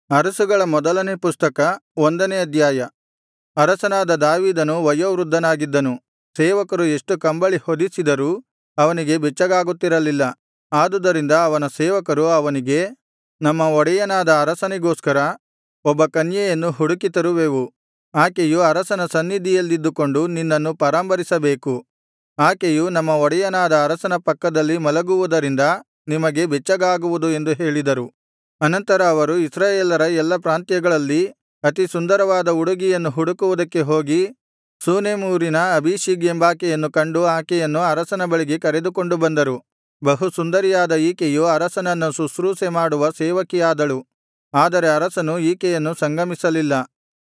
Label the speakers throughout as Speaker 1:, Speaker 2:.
Speaker 1: ಅರಸುಗಳ ಮೊದಲನೇ ಪುಸ್ತಕ ಒಂದನೇ ಅಧ್ಯಾಯ ಅರಸನಾದ ದಾವೀದನು ವಯೋವೃದ್ಧನಾಗಿದ್ದನು ಸೇವಕರು ಎಷ್ಟು ಕಂಬಳಿ ಹೊದಿಸಿದರೂ ಅವನಿಗೆ ಬೆಚ್ಚಗಾಗುತ್ತಿರಲಿಲ್ಲ ಆದುದರಿಂದ ಅವನ ಸೇವಕರು ಅವನಿಗೆ ನಮ್ಮ ಒಡೆಯನಾದ ಅರಸನಿಗೋಸ್ಕರ ಒಬ್ಬ ಕನ್ಯೆಯನ್ನು ಹುಡುಕಿ ತರುವೆವು ಆಕೆಯು ಅರಸನ ಸನ್ನಿಧಿಯಲ್ಲಿದ್ದುಕೊಂಡು ನಿನ್ನನ್ನು ಪರಾಂಬರಿಸಬೇಕು ಆಕೆಯು ನಮ್ಮ ಒಡೆಯನಾದ ಅರಸನ ಪಕ್ಕದಲ್ಲಿ ಮಲಗುವುದರಿಂದ ನಿಮಗೆ ಬೆಚ್ಚಗಾಗುವುದು ಎಂದು ಹೇಳಿದರು ಅನಂತರ ಅವರು ಇಸ್ರಾಯೇಲರ ಎಲ್ಲಾ ಪ್ರಾಂತ್ಯಗಳಲ್ಲಿ ಅತಿ ಸುಂದರವಾದ ಹುಡುಗಿಯನ್ನು ಹುಡುಕುವುದಕ್ಕೆ ಹೋಗಿ ಶೂನೇಮ್ ಊರಿನ ಅಬೀಷಗ್ ಎಂಬಾಕೆಯನ್ನು ಕಂಡು ಆಕೆಯನ್ನು ಅರಸನ ಬಳಿಗೆ ಕರೆದುಕೊಂಡು ಬಂದರು ಬಹು ಸುಂದರಿಯಾದ ಈಕೆಯು ಅರಸನನ್ನು ಶುಶ್ರೂಷೆ ಮಾಡುವ ಸೇವಕಿಯಾದಳು ಆದರೆ ಅರಸನು ಈಕೆಯನ್ನು ಸಂಗಮಿಸಲಿಲ್ಲ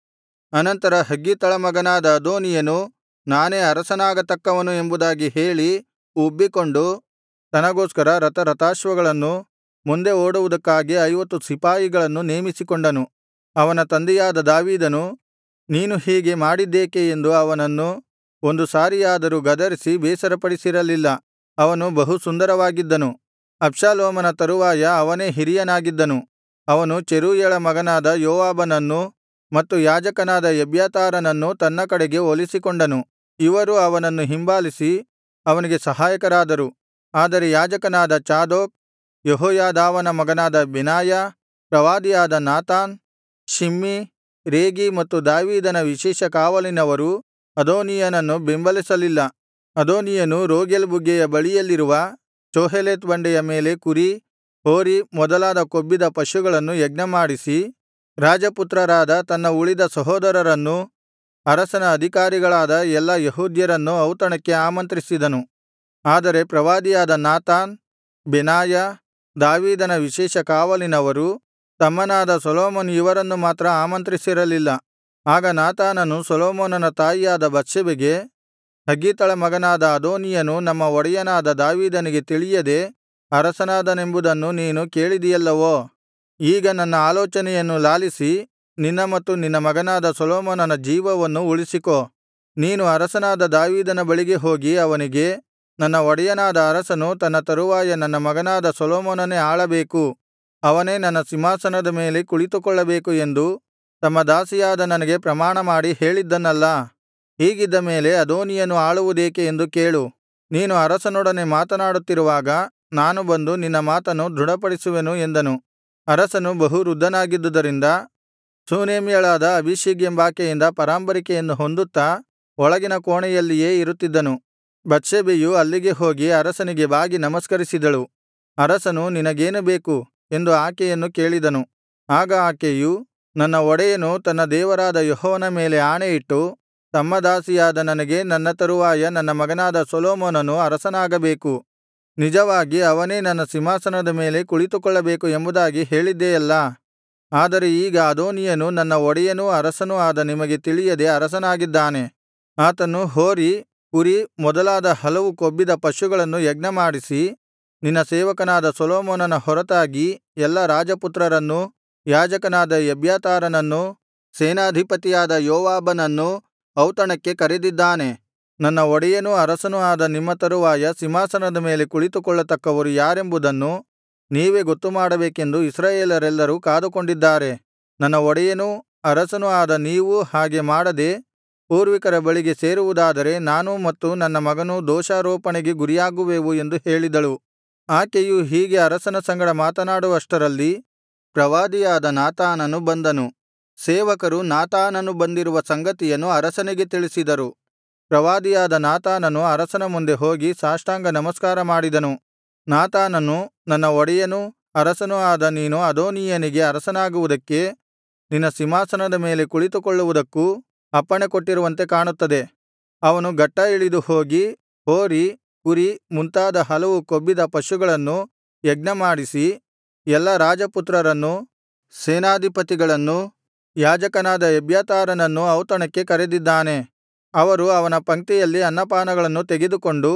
Speaker 1: ಅನಂತರ ಹಗ್ಗೀತಳ ಮಗನಾದ ಅದೋನೀಯನು ನಾನೇ ಅರಸನಾಗತಕ್ಕವನು ಎಂಬುದಾಗಿ ಹೇಳಿ ಉಬ್ಬಿಕೊಂಡು ತನಗೋಸ್ಕರ ರಥರಥಾಶ್ವಗಳನ್ನು ಮುಂದೆ ಓಡುವುದಕ್ಕಾಗಿ ಐವತ್ತು ಸಿಪಾಯಿಗಳನ್ನು ನೇಮಿಸಿಕೊಂಡನು ಅವನ ತಂದೆಯಾದ ದಾವೀದನು ನೀನು ಹೀಗೆ ಮಾಡಿದ್ದೇಕೆ ಎಂದು ಅವನನ್ನು ಒಂದು ಸಾರಿಯಾದರೂ ಗದರಿಸಿ ಬೇಸರಪಡಿಸಿರಲಿಲ್ಲ ಅವನು ಬಹು ಸುಂದರವಾಗಿದ್ದನು ಅಬ್ಷಾಲೋಮನ ತರುವಾಯ ಅವನೇ ಹಿರಿಯನಾಗಿದ್ದನು ಅವನು ಚೆರೂಯಳ ಮಗನಾದ ಯೋವಾಬನನ್ನೂ ಮತ್ತು ಯಾಜಕನಾದ ಎಬ್ಯಾತಾರನನ್ನೂ ತನ್ನ ಕಡೆಗೆ ಒಲಿಸಿಕೊಂಡನು ಇವರು ಅವನನ್ನು ಹಿಂಬಾಲಿಸಿ ಅವನಿಗೆ ಸಹಾಯಕರಾದರು ಆದರೆ ಯಾಜಕನಾದ ಚಾದೋಕ್ ಯೆಹೋಯಾದಾವನ ಮಗನಾದ ಬೆನಾಯ ಪ್ರವಾದಿಯಾದ ನಾತಾನ್ ಶಿಮ್ಮೀ ರೇಗೀ ಮತ್ತು ದಾವೀದನ ವಿಶೇಷ ಕಾವಲಿನವರು ಅದೋನೀಯನನ್ನು ಬೆಂಬಲಿಸಲಿಲ್ಲ ಅದೋನೀಯನು ರೋಗೆಲ್ ಬುಗ್ಗೆಯ ಬಳಿಯಲ್ಲಿರುವ ಚೋಹೆಲೆತ್ ಬಂಡೆಯ ಮೇಲೆ ಕುರಿ ಹೋರಿ ಮೊದಲಾದ ಕೊಬ್ಬಿದ ಪಶುಗಳನ್ನು ಯಜ್ಞಮಾಡಿಸಿ ರಾಜಪುತ್ರರಾದ ತನ್ನ ಉಳಿದ ಸಹೋದರರನ್ನೂ ಅರಸನ ಅಧಿಕಾರಿಗಳಾದ ಎಲ್ಲಾ ಯೆಹೂದ್ಯರನ್ನೂ ಔತಣಕ್ಕೆ ಆಮಂತ್ರಿಸಿದನು ಆದರೆ ಪ್ರವಾದಿಯಾದ ನಾತಾನ್ ಬೆನಾಯ ದಾವೀದನ ವಿಶೇಷ ಕಾವಲಿನವರು ತಮ್ಮನಾದ ಸೊಲೊಮೋನ್ ಇವರನ್ನು ಮಾತ್ರ ಆಮಂತ್ರಿಸಿರಲಿಲ್ಲ ಆಗ ನಾತಾನನು ಸೊಲೊಮೋನನ ತಾಯಿಯಾದ ಬತ್ಷೆಬೆಗೆ ಹಗ್ಗೀತಳ ಮಗನಾದ ಅದೋನೀಯನು ನಮ್ಮ ಒಡೆಯನಾದ ದಾವೀದನಿಗೆ ತಿಳಿಯದೆ ಅರಸನಾದನೆಂಬುದನ್ನು ನೀನು ಕೇಳಿದಿಯಲ್ಲವೋ ಈಗ ನನ್ನ ಆಲೋಚನೆಯನ್ನು ಲಾಲಿಸಿ ನಿನ್ನ ಮತ್ತು ನಿನ್ನ ಮಗನಾದ ಸೊಲೊಮೋನನ ಜೀವವನ್ನು ಉಳಿಸಿಕೋ ನೀನು ಅರಸನಾದ ದಾವೀದನ ಬಳಿಗೆ ಹೋಗಿ ಅವನಿಗೆ ನನ್ನ ಒಡೆಯನಾದ ಅರಸನು ತನ್ನ ತರುವಾಯ ನನ್ನ ಮಗನಾದ ಸೊಲೊಮೋನನೇ ಆಳಬೇಕು ಅವನೇ ನನ್ನ ಸಿಂಹಾಸನದ ಮೇಲೆ ಕುಳಿತುಕೊಳ್ಳಬೇಕು ಎಂದು ತಮ್ಮ ದಾಸಿಯಾದ ನನಗೆ ಪ್ರಮಾಣಮಾಡಿ ಹೇಳಿದ್ದನಲ್ಲಾ ಹೀಗಿದ್ದ ಮೇಲೆ ಅದೋನೀಯನು ಆಳುವುದೇಕೆ ಎಂದು ಕೇಳು ನೀನು ಅರಸನೊಡನೆ ಮಾತನಾಡುತ್ತಿರುವಾಗ ನಾನು ಬಂದು ನಿನ್ನ ಮಾತನ್ನು ದೃಢಪಡಿಸುವೆನು ಎಂದನು ಅರಸನು ಬಹು ವೃದ್ಧನಾಗಿದ್ದುದರಿಂದ ಶೂನೇಮ್ಯಳಾದ ಅಬೀಷಗ್ ಎಂಬಾಕೆಯಿಂದ ಪರಾಂಬರಿಕೆಯನ್ನು ಹೊಂದುತ್ತಾ ಒಳಗಿನ ಕೋಣೆಯಲ್ಲಿಯೇ ಇರುತ್ತಿದ್ದನು ಬತ್ಷೆಬೆಯು ಅಲ್ಲಿಗೆ ಹೋಗಿ ಅರಸನಿಗೆ ಬಾಗಿ ನಮಸ್ಕರಿಸಿದಳು ಅರಸನು ನಿನಗೇನು ಬೇಕು ಎಂದು ಆಕೆಯನ್ನು ಕೇಳಿದನು ಆಗ ಆಕೆಯು ನನ್ನ ಒಡೆಯನು ತನ್ನ ದೇವರಾದ ಯೆಹೋವನ ಮೇಲೆ ಆಣೆಯಿಟ್ಟು ತಮ್ಮ ದಾಸಿಯಾದ ನನಗೆ ನನ್ನ ತರುವಾಯ ನನ್ನ ಮಗನಾದ ಸೊಲೊಮೋನನು ಅರಸನಾಗಬೇಕು ನಿಜವಾಗಿ ಅವನೇ ನನ್ನ ಸಿಂಹಾಸನದ ಮೇಲೆ ಕುಳಿತುಕೊಳ್ಳಬೇಕು ಎಂಬುದಾಗಿ ಹೇಳಿದ್ದೆಯಲ್ಲಾ ಆದರೆ ಈಗ ಅದೋನೀಯನು ನನ್ನ ಒಡೆಯನೂ ಅರಸನೂ ಆದ ನಿಮಗೆ ತಿಳಿಯದೆ ಅರಸನಾಗಿದ್ದಾನೆ ಆತನು ಹೋರಿ ಕುರಿ ಮೊದಲಾದ ಹಲವು ಕೊಬ್ಬಿದ ಪಶುಗಳನ್ನು ಯಜ್ಞಮಾಡಿಸಿ ನಿನ್ನ ಸೇವಕನಾದ ಸೊಲೊಮೋನನ ಹೊರತಾಗಿ ಎಲ್ಲಾ ರಾಜಪುತ್ರರನ್ನೂ ಯಾಜಕನಾದ ಎಬ್ಯಾತಾರನನ್ನೂ ಸೇನಾಧಿಪತಿಯಾದ ಯೋವಾಬನನ್ನೂ ಔತಣಕ್ಕೆ ಕರೆದಿದ್ದಾನೆ ನನ್ನ ಒಡೆಯನೂ ಅರಸನೂ ಆದ ನಿಮ್ಮ ತರುವಾಯ ಸಿಂಹಾಸನದ ಮೇಲೆ ಕುಳಿತುಕೊಳ್ಳತಕ್ಕವರು ಯಾರೆಂಬುದನ್ನು ನೀವೇ ಗೊತ್ತುಮಾಡಬೇಕೆಂದು ಇಸ್ರಾಯೇಲರೆಲ್ಲರೂ ಕಾದುಕೊಂಡಿದ್ದಾರೆ ನನ್ನ ಒಡೆಯನೂ ಅರಸನೂ ಆದ ನೀವು ಹಾಗೆ ಮಾಡದೆ ಪೂರ್ವಿಕರ ಬಳಿಗೆ ಸೇರುವುದಾದರೆ ನಾನೂ ಮತ್ತು ನನ್ನ ಮಗನೂ ದೋಷಾರೋಪಣೆಗೆ ಗುರಿಯಾಗುವೆವು ಎಂದು ಹೇಳಿದಳು ಆಕೆಯು ಹೀಗೆ ಅರಸನ ಸಂಗಡ ಮಾತನಾಡುವಷ್ಟರಲ್ಲಿ ಪ್ರವಾದಿಯಾದ ನಾತಾನನು ಬಂದನು ಸೇವಕರು ನಾತಾನನು ಬಂದಿರುವ ಸಂಗತಿಯನ್ನು ಅರಸನಿಗೆ ತಿಳಿಸಿದರು ಪ್ರವಾದಿಯಾದ ನಾತಾನನು ಅರಸನ ಮುಂದೆ ಹೋಗಿ ಸಾಷ್ಟಾಂಗ ನಮಸ್ಕಾರ ಮಾಡಿದನು ನಾತಾನನು ನನ್ನ ಒಡೆಯನೂ ಅರಸನೂ ಆದ ನೀನು ಅದೋನೀಯನಿಗೆ ಅರಸನಾಗುವುದಕ್ಕೆ ನಿನ್ನ ಸಿಂಹಾಸನದ ಮೇಲೆ ಕುಳಿತುಕೊಳ್ಳುವುದಕ್ಕೂ ಅಪ್ಪಣೆ ಕೊಟ್ಟಿರುವಂತೆ ಕಾಣುತ್ತದೆ ಅವನು ಗಟ್ಟಾ ಇಳಿದು ಹೋಗಿ ಹೋರಿ ಕುರಿ ಮುಂತಾದ ಹಲವು ಕೊಬ್ಬಿದ ಪಶುಗಳನ್ನು ಯಜ್ಞಮಾಡಿಸಿ ಎಲ್ಲಾ ರಾಜಪುತ್ರರನ್ನೂ ಸೇನಾಧಿಪತಿಗಳನ್ನೂ ಯಾಜಕನಾದ ಎಬ್ಯಾತಾರನನ್ನೂ ಔತಣಕ್ಕೆ ಕರೆದಿದ್ದಾನೆ ಅವರು ಅವನ ಪಂಕ್ತಿಯಲ್ಲಿ ಅನ್ನಪಾನಗಳನ್ನು ತೆಗೆದುಕೊಂಡು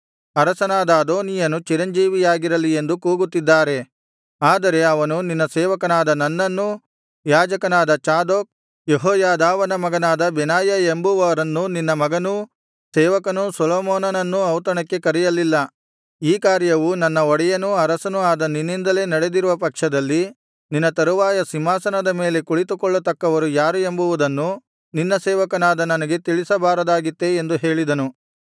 Speaker 1: ಅರಸನಾದ ಅದೋನೀಯನು ಚಿರಂಜೀವಿಯಾಗಿರಲಿ ಎಂದು ಕೂಗುತ್ತಿದ್ದಾರೆ ಆದರೆ ಅವನು ನಿನ್ನ ಸೇವಕನಾದ ನನ್ನನ್ನೂ ಯಾಜಕನಾದ ಚಾದೋಕ್ ಯೆಹೋಯಾದಾವನ ಮಗನಾದ ಬೆನಾಯ ಎಂಬುವರನ್ನೂ ನಿನ್ನ ಮಗನೂ ಸೇವಕನೂ ಸೊಲೊಮೋನನನ್ನೂ ಔತಣಕ್ಕೆ ಕರೆಯಲಿಲ್ಲ ಈ ಕಾರ್ಯವು ನನ್ನ ಒಡೆಯನೂ ಅರಸನೂ ಆದ ನಿನ್ನಿಂದಲೇ ನಡೆದಿರುವ ಪಕ್ಷದಲ್ಲಿ ನಿನ್ನ ತರುವಾಯ ಸಿಂಹಾಸನದ ಮೇಲೆ ಕುಳಿತುಕೊಳ್ಳತಕ್ಕವರು ಯಾರು ಎಂಬುವುದನ್ನು ನಿನ್ನ ಸೇವಕನಾದ ನನಗೆ ತಿಳಿಸಬಾರದಾಗಿತ್ತೇ ಎಂದು ಹೇಳಿದನು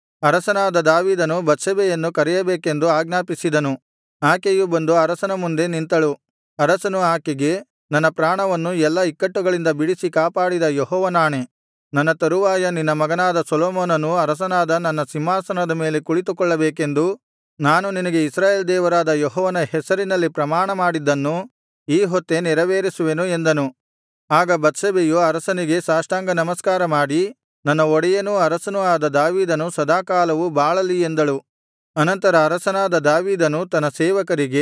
Speaker 1: ಅರಸನಾದ ದಾವೀದನು ಬತ್ಷೆಬೆಯನ್ನು ಕರೆಯಬೇಕೆಂದು ಆಜ್ಞಾಪಿಸಿದನು ಆಕೆಯು ಬಂದು ಅರಸನ ಮುಂದೆ ನಿಂತಳು ಅರಸನು ಆಕೆಗೆ ನನ್ನ ಪ್ರಾಣವನ್ನು ಎಲ್ಲಾ ಇಕ್ಕಟ್ಟುಗಳಿಂದ ಬಿಡಿಸಿ ಕಾಪಾಡಿದ ಯೆಹೋವನಾಣೆ ನನ್ನ ತರುವಾಯ ನಿನ್ನ ಮಗನಾದ ಸೊಲೊಮೋನನು ಅರಸನಾದ ನನ್ನ ಸಿಂಹಾಸನದ ಮೇಲೆ ಕುಳಿತುಕೊಳ್ಳಬೇಕೆಂದು ನಾನು ನಿನಗೆ ಇಸ್ರಾಯೇಲ್ ದೇವರಾದ ಯೆಹೋವನ ಹೆಸರಿನಲ್ಲಿ ಪ್ರಮಾಣ ಮಾಡಿದ್ದನ್ನು ಈ ಹೊತ್ತೇ ನೆರವೇರಿಸುವೆನು ಎಂದನು ಆಗ ಬತ್ಷೆಬೆಯು ಅರಸನಿಗೆ ಸಾಷ್ಟಾಂಗ ನಮಸ್ಕಾರ ಮಾಡಿ ನನ್ನ ಒಡೆಯನೂ ಅರಸನೂ ಆದ ದಾವೀದನು ಸದಾಕಾಲವು ಬಾಳಲಿ ಎಂದಳು ಅನಂತರ ಅರಸನಾದ ದಾವೀದನು ತನ್ನ ಸೇವಕರಿಗೆ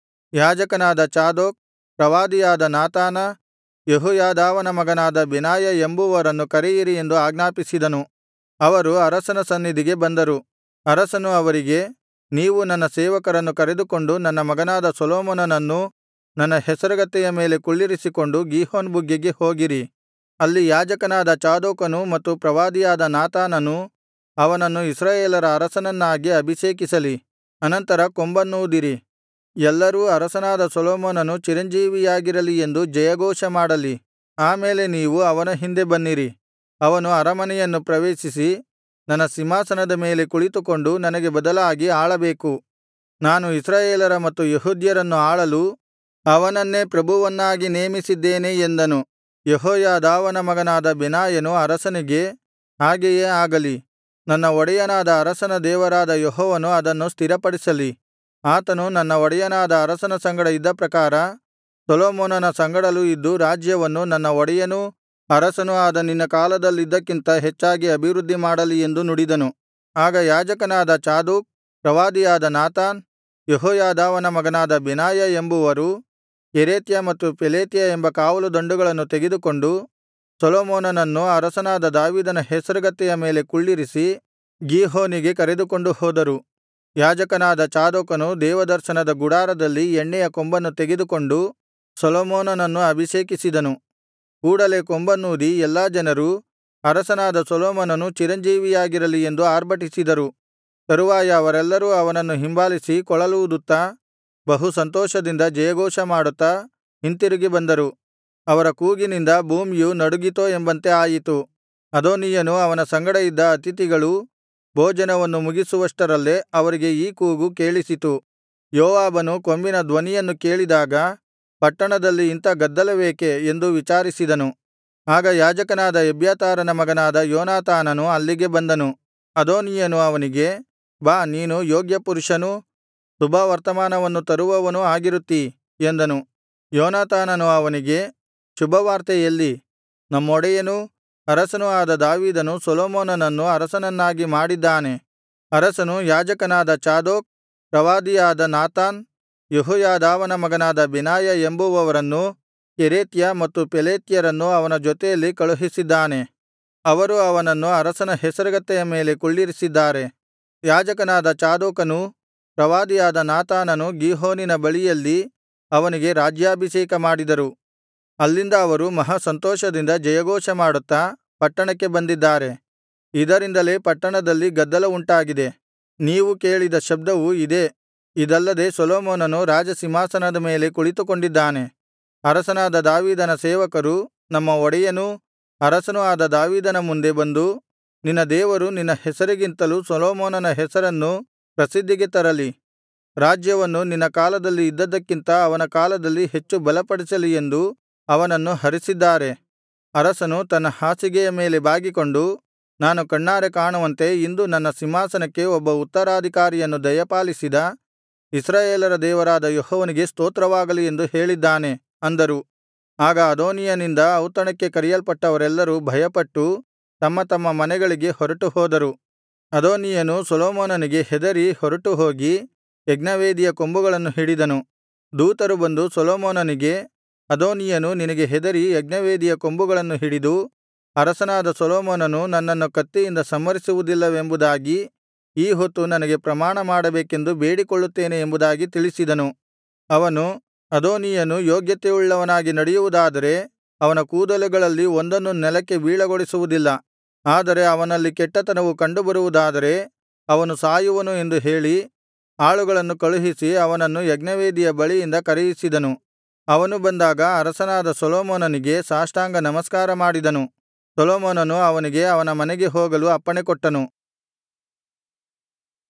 Speaker 1: ಯಾಜಕನಾದ ಚಾದೋಕ್ ಪ್ರವಾದಿಯಾದ ನಾತಾನ ಯೆಹೋಯಾದಾವನ ಮಗನಾದ ಬೆನಾಯ ಎಂಬುವರನ್ನು ಕರೆಯಿರಿ ಎಂದು ಆಜ್ಞಾಪಿಸಿದನು ಅವರು ಅರಸನ ಸನ್ನಿಧಿಗೆ ಬಂದರು ಅರಸನು ಅವರಿಗೆ ನೀವು ನನ್ನ ಸೇವಕರನ್ನು ಕರೆದುಕೊಂಡು ನನ್ನ ಮಗನಾದ ಸೊಲೊಮೋನನನ್ನು ನನ್ನ ಹೆಸರುಗತ್ತೆಯ ಮೇಲೆ ಕುಳ್ಳಿರಿಸಿಕೊಂಡು ಗೀಹೋನ್ ಬುಗ್ಗೆಗೆ ಹೋಗಿರಿ ಅಲ್ಲಿ ಯಾಜಕನಾದ ಚಾದೋಕನೂ ಮತ್ತು ಪ್ರವಾದಿಯಾದ ನಾತಾನನೂ ಅವನನ್ನು ಇಸ್ರಾಯೇಲರ ಅರಸನನ್ನಾಗಿ ಅಭಿಷೇಕಿಸಲಿ ಅನಂತರ ಕೊಂಬನ್ನೂದಿರಿ ಎಲ್ಲರೂ ಅರಸನಾದ ಸೊಲೊಮೋನನು ಚಿರಂಜೀವಿಯಾಗಿರಲಿ ಎಂದು ಜಯಘೋಷ ಮಾಡಲಿ ಆಮೇಲೆ ನೀವು ಅವನ ಹಿಂದೆ ಬನ್ನಿರಿ ಅವನು ಅರಮನೆಯನ್ನು ಪ್ರವೇಶಿಸಿ ನನ್ನ ಸಿಂಹಾಸನದ ಮೇಲೆ ಕುಳಿತುಕೊಂಡು ನನಗೆ ಬದಲಾಗಿ ಆಳಬೇಕು ನಾನು ಇಸ್ರಾಯೇಲರ ಮತ್ತು ಯೆಹೂದ್ಯರನ್ನು ಆಳಲು ಅವನನ್ನೇ ಪ್ರಭುವನ್ನಾಗಿ ನೇಮಿಸಿದ್ದೇನೆ ಎಂದನು ಯೆಹೋಯಾದಾವನ ಮಗನಾದ ಬೆನಾಯನು ಅರಸನಿಗೆ ಹಾಗೆಯೇ ಆಗಲಿ ನನ್ನ ಒಡೆಯನಾದ ಅರಸನ ದೇವರಾದ ಯೆಹೋವನು ಅದನ್ನು ಸ್ಥಿರಪಡಿಸಲಿ ಆತನು ನನ್ನ ಒಡೆಯನಾದ ಅರಸನ ಸಂಗಡ ಇದ್ದ ಪ್ರಕಾರ ಸೊಲೊಮೋನನ ಸಂಗಡಲೂ ಇದ್ದು ರಾಜ್ಯವನ್ನು ನನ್ನ ಒಡೆಯನೂ ಅರಸನೂ ಆದ ನಿನ್ನ ಕಾಲದಲ್ಲಿದ್ದಕ್ಕಿಂತ ಹೆಚ್ಚಾಗಿ ಅಭಿವೃದ್ಧಿ ಮಾಡಲಿ ಎಂದು ನುಡಿದನು ಆಗ ಯಾಜಕನಾದ ಚಾದೋಕ್ ಪ್ರವಾದಿಯಾದ ನಾತಾನ್ ಯೆಹೋಯಾದಾವನ ಮಗನಾದ ಬೆನಾಯ ಎಂಬುವರು ಕೆರೇತ್ಯ ಮತ್ತು ಪೆಲೇತ್ಯ ಎಂಬ ಕಾವಲು ದಂಡುಗಳನ್ನು ತೆಗೆದುಕೊಂಡು ಸೊಲೊಮೋನನನ್ನು ಅರಸನಾದ ದಾವೀದನ ಹೆಸರುಗತ್ತೆಯ ಮೇಲೆ ಕುಳ್ಳಿರಿಸಿ ಗೀಹೋನಿಗೆ ಕರೆದುಕೊಂಡು ಹೋದರು ಯಾಜಕನಾದ ಚಾದೋಕನು ದೇವದರ್ಶನದ ಗುಡಾರದಲ್ಲಿ ಎಣ್ಣೆಯ ಕೊಂಬನ್ನು ತೆಗೆದುಕೊಂಡು ಸೊಲೊಮೋನನನ್ನು ಅಭಿಷೇಕಿಸಿದನು ಕೂಡಲೆ ಕೊಂಬನ್ನೂದಿ ಎಲ್ಲಾ ಜನರು ಅರಸನಾದ ಸೊಲೊಮೋನನು ಚಿರಂಜೀವಿಯಾಗಿರಲಿ ಎಂದು ಆರ್ಭಟಿಸಿದರು ತರುವಾಯ ಅವರೆಲ್ಲರೂ ಅವನನ್ನು ಹಿಂಬಾಲಿಸಿ ಕೊಳಲೂದುತ್ತಾ ಬಹು ಸಂತೋಷದಿಂದ ಜಯಘೋಷ ಮಾಡುತ್ತಾ ಹಿಂತಿರುಗಿ ಬಂದರು ಅವರ ಕೂಗಿನಿಂದ ಭೂಮಿಯು ನಡುಗಿತೋ ಎಂಬಂತೆ ಆಯಿತು ಅದೋನೀಯನೂ ಅವನ ಸಂಗಡ ಇದ್ದ ಅತಿಥಿಗಳೂ ಭೋಜನವನ್ನು ಮುಗಿಸುವಷ್ಟರಲ್ಲೇ ಅವರಿಗೆ ಈ ಕೂಗು ಕೇಳಿಸಿತು ಯೋವಾಬನು ಕೊಂಬಿನ ಧ್ವನಿಯನ್ನು ಕೇಳಿದಾಗ ಪಟ್ಟಣದಲ್ಲಿ ಇಂಥ ಗದ್ದಲವೇಕೆ ಎಂದು ವಿಚಾರಿಸಿದನು ಆಗ ಯಾಜಕನಾದ ಎಬ್ಯಾತಾರನ ಮಗನಾದ ಯೋನಾತಾನನು ಅಲ್ಲಿಗೆ ಬಂದನು ಅದೋನೀಯನು ಅವನಿಗೆ ಬಾ ನೀನು ಯೋಗ್ಯಪುರುಷನೂ ಶುಭವರ್ತಮಾನವನ್ನು ತರುವವನೂ ಆಗಿರುತ್ತೀ ಎಂದನು ಯೋನಾತಾನನು ಅವನಿಗೆ ಶುಭವಾರ್ತೆ ಎಲ್ಲಿ ನಮ್ಮೊಡೆಯನೂ ಅರಸನೂ ಆದ ದಾವೀದನು ಸೊಲೊಮೋನನನ್ನು ಅರಸನನ್ನಾಗಿ ಮಾಡಿದ್ದಾನೆ ಅರಸನು ಯಾಜಕನಾದ ಚಾದೋಕ್ ಪ್ರವಾದಿಯಾದ ನಾತಾನ್ ಯೆಹೋಯಾದಾವನ ಮಗನಾದ ಬೆನಾಯ ಎಂಬುವವರನ್ನೂ ಕೆರೇತ್ಯ ಮತ್ತು ಪೆಲೇತ್ಯರನ್ನೂ ಅವನ ಜೊತೆಯಲ್ಲಿ ಕಳುಹಿಸಿದ್ದಾನೆ ಅವರು ಅವನನ್ನು ಅರಸನ ಹೆಸರುಗತ್ತೆಯ ಮೇಲೆ ಕುಳ್ಳಿರಿಸಿದ್ದಾರೆ ಯಾಜಕನಾದ ಚಾದೋಕನೂ ಪ್ರವಾದಿಯಾದ ನಾತಾನನು ಗೀಹೋನಿನ ಬಳಿಯಲ್ಲಿ ಅವನಿಗೆ ರಾಜ್ಯಾಭಿಷೇಕ ಮಾಡಿದರು ಅಲ್ಲಿಂದ ಅವರು ಮಹಾ ಸಂತೋಷದಿಂದ ಜಯಘೋಷ ಮಾಡುತ್ತಾ ಪಟ್ಟಣಕ್ಕೆ ಬಂದಿದ್ದಾರೆ ಇದರಿಂದಲೇ ಪಟ್ಟಣದಲ್ಲಿ ಗದ್ದಲ ಉಂಟಾಗಿದೆ ನೀವು ಕೇಳಿದ ಶಬ್ದವು ಇದೇ ಇದಲ್ಲದೆ ಸೊಲೊಮೋನನು ರಾಜಸಿಂಹಾಸನದ ಮೇಲೆ ಕುಳಿತುಕೊಂಡಿದ್ದಾನೆ ಅರಸನಾದ ದಾವೀದನ ಸೇವಕರು ನಮ್ಮ ಒಡೆಯನೂ ಅರಸನೂ ಆದ ದಾವೀದನ ಮುಂದೆ ಬಂದು ನಿನ್ನ ದೇವರು ನಿನ್ನ ಹೆಸರಿಗಿಂತಲೂ ಸೊಲೊಮೋನನ ಹೆಸರನ್ನು ಪ್ರಸಿದ್ಧಿಗೆ ತರಲಿ ರಾಜ್ಯವನ್ನು ನಿನ್ನ ಕಾಲದಲ್ಲಿ ಇದ್ದದ್ದಕ್ಕಿಂತ ಅವನ ಕಾಲದಲ್ಲಿ ಹೆಚ್ಚು ಬಲಪಡಿಸಲಿ ಎಂದು ಅವನನ್ನು ಹರಿಸಿದ್ದಾರೆ ಅರಸನು ತನ್ನ ಹಾಸಿಗೆಯ ಮೇಲೆ ಬಾಗಿಕೊಂಡು ನಾನು ಕಣ್ಣಾರೆ ಕಾಣುವಂತೆ ಇಂದು ನನ್ನ ಸಿಂಹಾಸನಕ್ಕೆ ಒಬ್ಬ ಉತ್ತರಾಧಿಕಾರಿಯನ್ನು ದಯಪಾಲಿಸಿದ ಇಸ್ರಾಯೇಲರ ದೇವರಾದ ಯೆಹೋವನಿಗೆ ಸ್ತೋತ್ರವಾಗಲಿ ಎಂದು ಹೇಳಿದ್ದಾನೆ ಅಂದರು ಆಗ ಅದೋನೀಯನಿಂದ ಔತಣಕ್ಕೆ ಕರೆಯಲ್ಪಟ್ಟವರೆಲ್ಲರೂ ಭಯಪಟ್ಟು ತಮ್ಮ ತಮ್ಮ ಮನೆಗಳಿಗೆ ಹೊರಟು ಹೋದರು ಅದೋನೀಯನು ಸೊಲೊಮೋನನಿಗೆ ಹೆದರಿ ಹೊರಟು ಹೋಗಿ ಯಜ್ಞವೇದಿಯ ಕೊಂಬುಗಳನ್ನು ಹಿಡಿದನು ದೂತರು ಬಂದು ಸೊಲೊಮೋನನಿಗೆ ಅದೋನೀಯನು ನಿನಗೆ ಹೆದರಿ ಯಜ್ಞವೇದಿಯ ಕೊಂಬುಗಳನ್ನು ಹಿಡಿದು ಅರಸನಾದ ಸೊಲೊಮೋನನು ನನ್ನನ್ನು ಕತ್ತಿಯಿಂದ ಸಂಹರಿಸುವುದಿಲ್ಲವೆಂಬುದಾಗಿ ಈ ಹೊತ್ತು ನನಗೆ ಪ್ರಮಾಣ ಮಾಡಬೇಕೆಂದು ಬೇಡಿಕೊಳ್ಳುತ್ತೇನೆ ಎಂಬುದಾಗಿ ತಿಳಿಸಿದನು ಅವನು ಅದೋನೀಯನು ಯೋಗ್ಯತೆಯುಳ್ಳವನಾಗಿ ನಡೆಯುವುದಾದರೆ ಅವನ ಕೂದಲುಗಳಲ್ಲಿ ಒಂದನ್ನು ನೆಲಕ್ಕೆ ಬೀಳಗೊಡಿಸುವುದಿಲ್ಲ ಆದರೆ ಅವನಲ್ಲಿ ಕೆಟ್ಟತನವು ಕಂಡುಬರುವುದಾದರೆ ಅವನು ಸಾಯುವನು ಎಂದು ಹೇಳಿ ಆಳುಗಳನ್ನು ಕಳುಹಿಸಿ ಅವನನ್ನು ಯಜ್ಞವೇದಿಯ ಬಳಿಯಿಂದ ಕರೆಯಿಸಿದನು ಅವನು ಬಂದಾಗ ಅರಸನಾದ ಸೊಲೊಮೋನನಿಗೆ ಸಾಷ್ಟಾಂಗ ನಮಸ್ಕಾರ ಮಾಡಿದನು ಸೊಲೊಮೋನನು ಅವನಿಗೆ ಅವನ ಮನೆಗೆ ಹೋಗಲು ಅಪ್ಪಣೆಕೊಟ್ಟನು